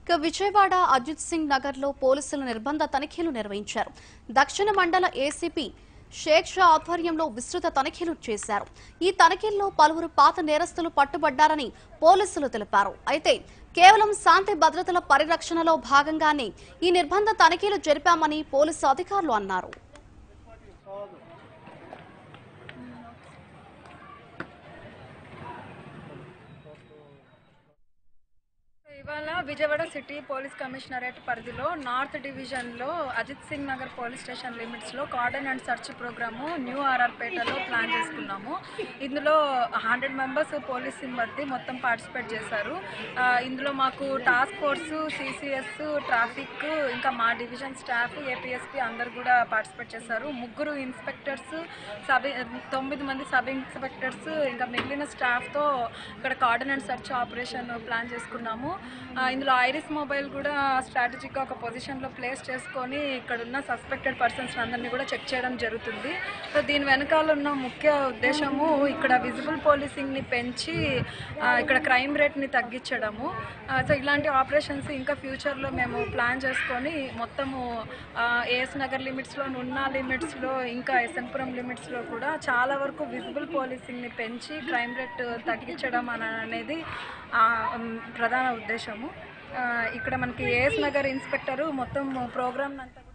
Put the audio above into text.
ఇక విజయవాడ అజిత్ సింగ్ నగర్ లో పోలీసులు నిర్బంధ తనిఖీలు నిర్వహించారు దక్షిణ మండల ఏసీపీ షేక్ షా ఆధ్వర్యంలో విస్తృత తనిఖీలు చేశారు ఈ తనిఖీల్లో పలువురు పాత నేరస్తులు పట్టుబడ్డారని పోలీసులు తెలిపారు అయితే కేవలం శాంతి భద్రతల పరిరక్షణలో భాగంగానే ఈ నిర్బంధ తనిఖీలు జరిపామని పోలీసు అధికారులు అన్నారు ఇవాళ విజయవాడ సిటీ పోలీస్ కమిషనరేట్ పరిధిలో నార్త్ డివిజన్లో అజిత్ సింగ్ నగర్ పోలీస్ స్టేషన్ లిమిట్స్లో cordon and search programme new ఆర్ఆర్పేటలో ప్లాన్ చేసుకున్నాము ఇందులో హండ్రెడ్ మెంబర్స్ పోలీస్ సిబ్బంది మొత్తం పార్టిసిపేట్ చేశారు ఆ, ఇందులో మాకు టాస్క్ ఫోర్స్ సిసిఎస్ ట్రాఫిక్ ఇంకా మా డివిజన్ స్టాఫ్ ఏపీఎస్పీ అందరు కూడా పార్టిసిపేట్ చేశారు ముగ్గురు ఇన్స్పెక్టర్స్ సబ్ తొమ్మిది మంది సబ్ ఇన్స్పెక్టర్స్ ఇంకా మిగిలిన స్టాఫ్తో ఇక్కడ cordon and search operation plan చేసుకున్నాము ఆ, ఇందులో ఐరిస్ మొబైల్ కూడా స్ట్రాటజిక్గా ఒక పొజిషన్లో ప్లేస్ చేసుకొని ఇక్కడ ఉన్న సస్పెక్టెడ్ పర్సన్స్ అందరినీ కూడా చెక్ చేయడం జరుగుతుంది సో దీని వెనకాల ఉన్న ముఖ్య ఉద్దేశము ఇక్కడ విజిబుల్ పోలీసింగ్ని పెంచి ఆ, ఇక్కడ క్రైమ్ రేట్ని తగ్గించడము ఆ, సో ఇలాంటి ఆపరేషన్స్ ఇంకా ఫ్యూచర్లో మేము ప్లాన్ చేసుకొని మొత్తము ఏఎస్ నగర్ లిమిట్స్లో నున్నా లిమిట్స్లో ఇంకా ఎస్ఎన్పురం లిమిట్స్లో కూడా చాలా వరకు విజిబుల్ పోలీసింగ్ని పెంచి క్రైమ్ రేట్ తగ్గించడం అని అనేది ఆ, ఉమ్, ప్రధాన ఉద్దేశము ఆ, ఇక్కడ మనకి ఏఎస్ నగర్ ఇన్స్పెక్టరు మొత్తం ప్రోగ్రామ్ అంతా